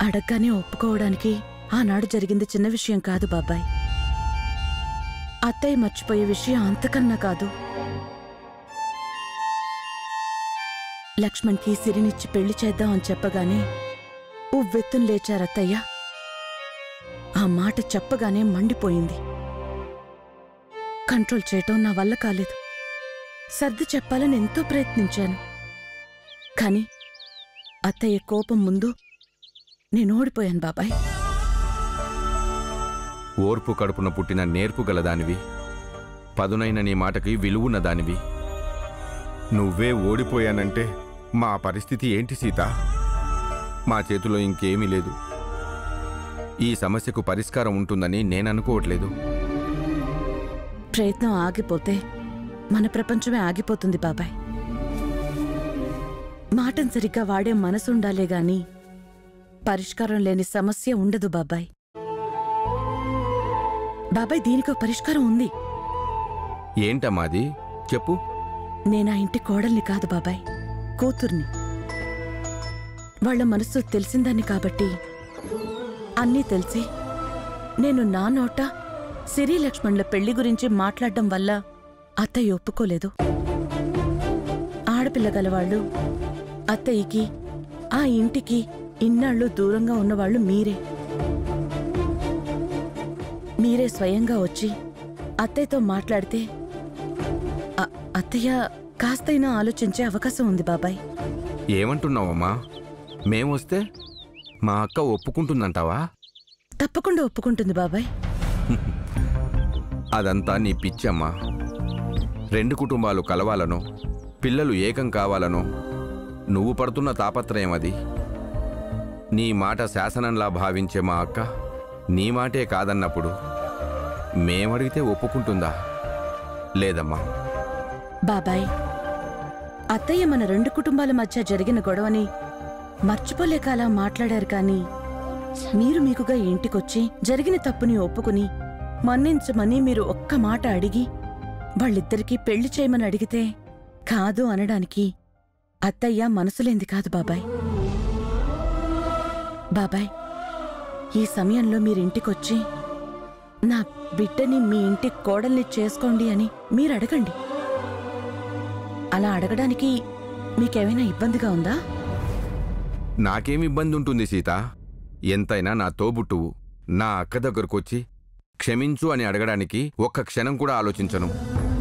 అడగ్గానే ఒప్పుకోవడానికి ఆనాడు జరిగింది చిన్న విషయం కాదు బాబాయ్ అత్తయ్య మర్చిపోయే విషయం అంతకన్నా కాదు లక్ష్మణ్కి సిరినిచ్చి పెళ్లి చేద్దాం అని చెప్పగానే ఉవ్వెత్తున లేచారత్తయ్య ఆ మాట చెప్పగానే మండిపోయింది కంట్రోల్ చేయటం నా వల్ల కాలేదు సర్ది చెప్పాలని ఎంతో ప్రయత్నించాను కాని అత్తయ్య కోపం ముందు నేను ఓడిపోయాను బాబాయ్ ఓర్పు కడుపున పుట్టిన నేర్పు గలదానివి పదునైన నీ మాటకి విలువున్న దానివి నువ్వే ఓడిపోయానంటే మా పరిస్థితి ఏంటి సీత మా చేతిలో ఇంకేమీ లేదు ఈ సమస్యకు పరిష్కారం ఉంటుందని నేననుకోవట్లేదు ప్రయత్నం ఆగిపోతే మన ప్రపంచమే ఆగిపోతుంది బాబాయ్ మాటను సరిగ్గా వాడే మనసుండాలే గాని పరిష్కారం లేని సమస్య ఉండదు బాబాయ్ బాబాయ్ దీనికో పరిష్కారం ఉంది ఏంటమ్మాది చెప్పు నేనా ఇంటి కోడల్ని కాదు బాబాయ్ కూతుర్ని వాళ్ళ మనసు తెలిసిందాన్ని కాబట్టి అన్నీ తెలిసి నేను నా నోట సిరి లక్ష్మణ్ల పెళ్లి గురించి మాట్లాడడం వల్ల అత్తయ్య ఒప్పుకోలేదు ఆడపిల్ల గలవాళ్ళు అత్తయ్యకి ఆ ఇంటికి ఇన్నాళ్ళు దూరంగా ఉన్నవాళ్ళు మీరే మీరే స్వయంగా వచ్చి అత్తయ్యతో మాట్లాడితే అ- అత్తయ్య కాస్తైనా ఆలోచించే అవకాశం ఉంది బాబాయ్ ఏమంటున్నావమ్మా మేమొస్తే మా అక్క ఒప్పుకుంటుందంటావా తప్పకుండా ఒప్పుకుంటుంది బాబాయ్ అదంతా నీ పిచ్చమ్మా రెండు కుటుంబాలు కలవాలనో పిల్లలు ఏకం కావాలనో నువ్వు పడుతున్న తాపత్రయం అది నీ మాట శాసనంలా భావించే మా అక్క నీ మాటే కాదన్నప్పుడు మేమడిగితే ఒప్పుకుంటుందా లేదమ్మా బాబాయ్ అత్తయ్య మన రెండు కుటుంబాల మధ్య జరిగిన గొడవని మర్చిపోలేక అలా మాట్లాడారు కానీ మీరు మీకుగా ఇంటికొచ్చి జరిగిన తప్పుని ఒప్పుకుని మన్నించమని మీరు ఒక్క మాట అడిగి వాళ్ళిద్దరికీ పెళ్లి చేయమని అడిగితే కాదు అనడానికి అత్తయ్య మనసులేంది కాదు బాబాయ్ బాబాయ్ ఈ సమయంలో మీరింటికొచ్చి నా బిడ్డని మీ ఇంటి కోడల్ని చేసుకోండి అని మీరు అడగండి అలా అడగడానికి మీకేమైనా ఇబ్బందిగా ఉందా నాకేం ఇబ్బంది ఉంటుంది సీత ఎంతైనా నా తోబుట్టువు నా అక్క దగ్గరకొచ్చి క్షమించు అని అడగడానికి ఒక్క క్షణం కూడా ఆలోచించను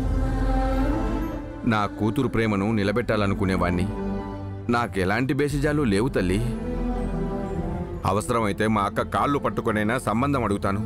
నా కూతురు ప్రేమను నిలబెట్టాలనుకునేవాణ్ణి నాకెలాంటి బేసిజాలు లేవు తల్లి అవసరమైతే మా అక్క కాళ్ళు పట్టుకొనైనా సంబంధం అడుగుతాను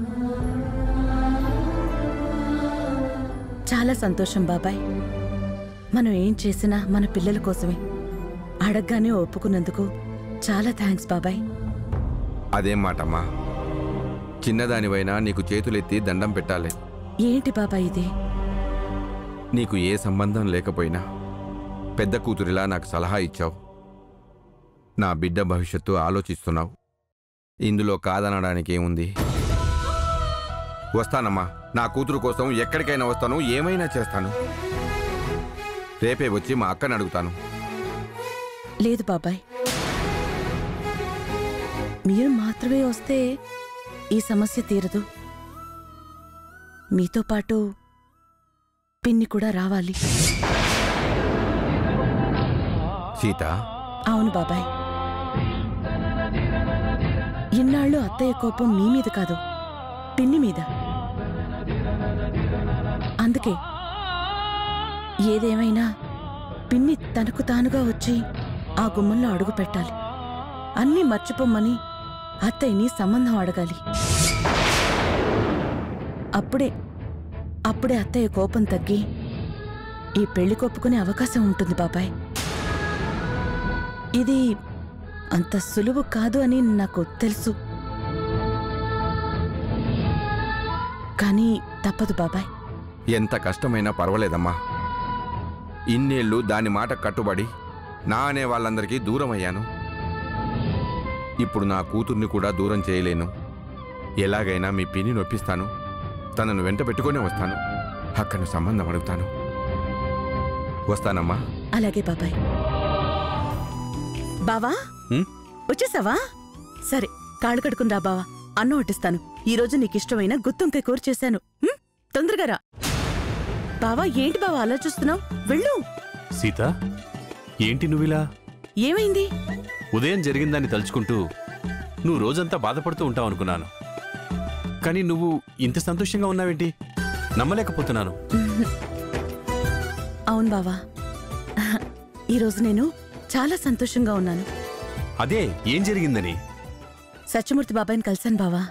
చాలా సంతోషం బాబాయ్ మనం ఏం చేసినా మన పిల్లల కోసమే అడగగానే ఒప్పుకున్నందుకు చాలా థ్యాంక్స్ బాబాయ్ అదేం మాటమ్మా చిన్నదానివైనా నీకు చేతులెత్తి దండం పెట్టాలి ఏంటి బాబాయ్ ఇది నీకు ఏ సంబంధం లేకపోయినా పెద్ద కూతురిలా నాకు సలహా ఇచ్చావు నా బిడ్డ భవిష్యత్తు ఆలోచిస్తున్నావు ఇందులో కాదనడానికి ఏముంది వస్తానమ్మా నా కూతురు కోసం ఎక్కడికైనా వస్తాను ఏమైనా చేస్తాను రేపే వచ్చి మా అక్కని అడుగుతాను లేదు బాబాయ్ మీరు మాత్రమే వస్తే ఈ సమస్య తీరదు మీతో పాటు పిన్ని కూడా రావాలి సీత అవును బాబాయ్ ఇన్నాళ్ళు అత్తయ్య కోపం మీ మీద కాదు పిన్ని మీద అందుకే ఏదేమైనా పిన్ని తనకు తానుగా వచ్చి ఆ గుమ్మంలో అడుగు పెట్టాలి అన్నీ మర్చిపోమ్మని అత్తయ్యని సంబంధం అడగాలి అప్పుడే అప్పుడే అత్తయ్య కోపం తగ్గి ఈ పెళ్లి కొప్పుకునే అవకాశం ఉంటుంది బాబాయ్ ఇది అంత సులువు కాదు అని నాకు తెలుసు కానీ తప్పదు బాబాయ్ ఎంత కష్టమైనా పర్వాలేదమ్మా ఇన్నేళ్ళు దాని మాట కట్టుబడి నా అనే వాళ్ళందరికీ దూరం అయ్యాను ఇప్పుడు నా కూతుర్ని కూడా దూరం చేయలేను ఎలాగైనా మీ పిన్ని నొప్పిస్తాను తనను వెంట పెట్టుకునే వస్తాను అక్కను సంబంధం అడుగుతాను వస్తానమ్మా అలాగే బాబాయ్ బావా హ్మ్? వచ్చేసావా సరే కాళ్ళు కడుకుని రా బావా అన్నం వడ్డిస్తాను ఈ రోజు నీకిష్టమైన గుత్తుంకాయ కూర చేశాను హ్మ్? తొందరగా రా బావా ఏంటి బావా ఆలోచిస్తున్నావు వెళ్ళు సీత ఏంటి నువ్విలా ఏమైంది ఉదయం జరిగిందాన్ని తలుచుకుంటూ నువ్వు రోజంతా బాధపడుతూ ఉంటావు అనుకున్నాను కానీ నువ్వు ఇంత సంతోషంగా ఉన్నావేంటి నమ్మలేకపోతున్నాను అవును బావా ఈరోజు నేను చాలా సంతోషంగా ఉన్నాను అదే ఏం జరిగిందని సత్యమూర్తి బాబాయ్ని కలిశాను బావా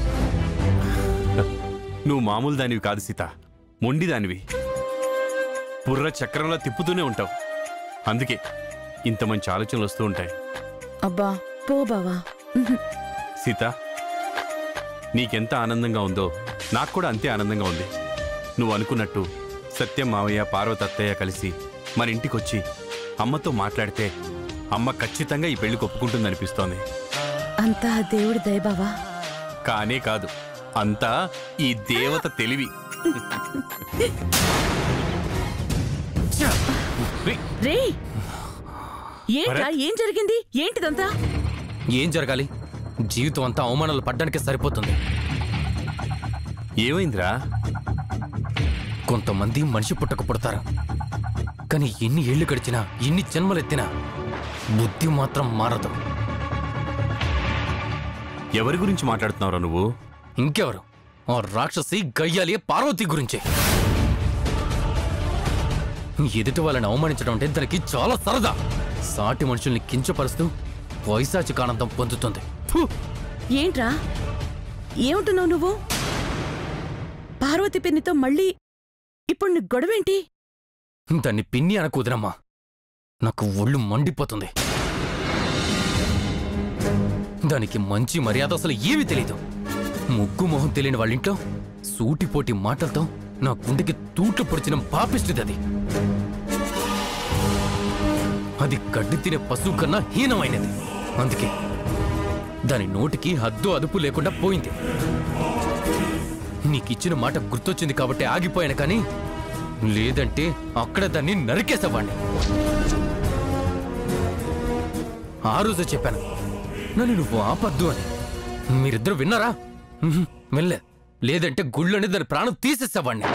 నువ్వు మామూలు దానివి కాదు సీత మొండి దానివి బుర్ర చక్రంలో తిప్పుతూనే ఉంటావు అందుకే ఇంత మంచి ఆలోచనలు వస్తూ ఉంటాయి అబ్బా పో బావా ఉహు. సీత నీకెంత ఆనందంగా ఉందో నాకు కూడా అంతే ఆనందంగా ఉంది నువ్వు అనుకున్నట్టు సత్యం మావయ్య పార్వతి అత్తయ్య కలిసి మన ఇంటికొచ్చి అమ్మతో మాట్లాడితే అమ్మ ఖచ్చితంగా ఈ పెళ్లికి ఒప్పుకుంటుందనిపిస్తోంది అంతా ఆ దేవుడి దయ బావా కానే కాదు అంతా ఈ దేవత తెలివి రేయ్, రే ఏంట్రా భరత్. ఏం జరిగింది ఏంటిదంతా ఏం జరగాలి జీవితం అంతా అవమానాలు పడ్డానికి సరిపోతుంది ఏమైందిరా కొంతమంది మనిషి పుట్టక పుడతారు కానీ ఎన్ని ఏళ్లు గడిచినా ఎన్ని జన్మలెత్తినా బుద్ధి మాత్రం మారదు ఎవరి గురించి మాట్లాడుతున్నావురా నువ్వు ఇంకెవరు ఆ రాక్షసి గయ్యాలి పార్వతి గురించే ఎదుటి వాళ్ళని అవమానించడం అంటే దానికి చాలా సరదా సాటి మనుషుల్ని కించపరుస్తూ వైశాచిక ఆనందం పొందుతుంది ఫు! ఏంట్రా ఏమంటున్నావు నువ్వు పార్వతి పిన్నితో మళ్ళీ ఇప్పుడు నీ గొడవేంటి దాన్ని పిన్ని అనకూదనమ్మా నాకు ఒళ్ళు మండిపోతుంది దానికి మంచి మర్యాద అసలు ఏమీ తెలీదు ముగ్గు మొహం తెలియని వాళ్ళ ఇంట్లో సూటిపోటి మాటలతో నా గుండెకి తూట్లు పొడిచిన పాపిస్తుంది అది అది గడ్డి తినే పశువు కన్నా హీనమైనది అందుకే దాని నోటికి హద్దు అదుపు లేకుండా పోయింది నీకిచ్చిన మాట గుర్తొచ్చింది కాబట్టి ఆగిపోయాను కానీ లేదంటే అక్కడ దాన్ని నరికేసేవాణ్ణి ఆ రోజు చెప్పాను నన్ను నువ్వు ఆపద్దు అని మీరిద్దరు విన్నారా ఉహుం, వినలే లేదంటే గుళ్ళని దాని ప్రాణం తీసేసేవాణ్ణి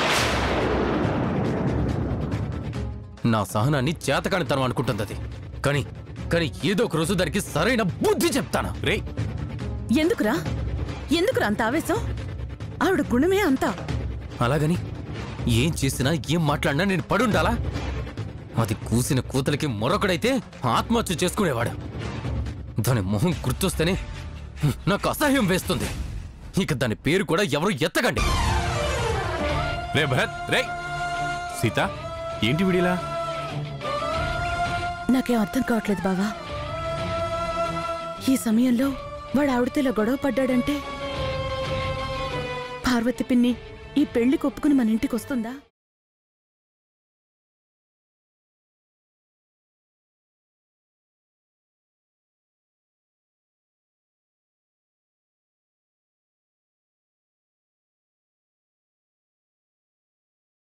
నా సహనాన్ని చేతకానితనం అనుకుంటుంది అది కానీ కానీ ఏదో ఒక రోజు దానికి సరైన బుద్ధి చెప్తాను రేయ్ ఎందుకురా ఎందుకురా అంత ఆవేశం ఆవిడ గుణమే అంతా అలాగని ఏం చేసినా ఏం మాట్లాడినా నేను పడుండాలా అది కూసిన కూతలకి మరొకడైతే ఆత్మహత్య చేసుకునేవాడు దాని మొహం గుర్తొస్తేనే హ్మ్, నాకు అసహ్యం వేస్తుంది ఇక దాని పేరు కూడా ఎవరు ఎత్తకండి రే భరత్ రే సీత ఏంటి విడిలా నాకేం అర్థం కావట్లేదు బావా ఈ సమయంలో వాడు ఆవిడతో ఇలా గొడవ పడ్డాడంటే పార్వతి పిన్ని ఈ పెళ్లికి ఒప్పుకుని మన ఇంటికి వస్తుందా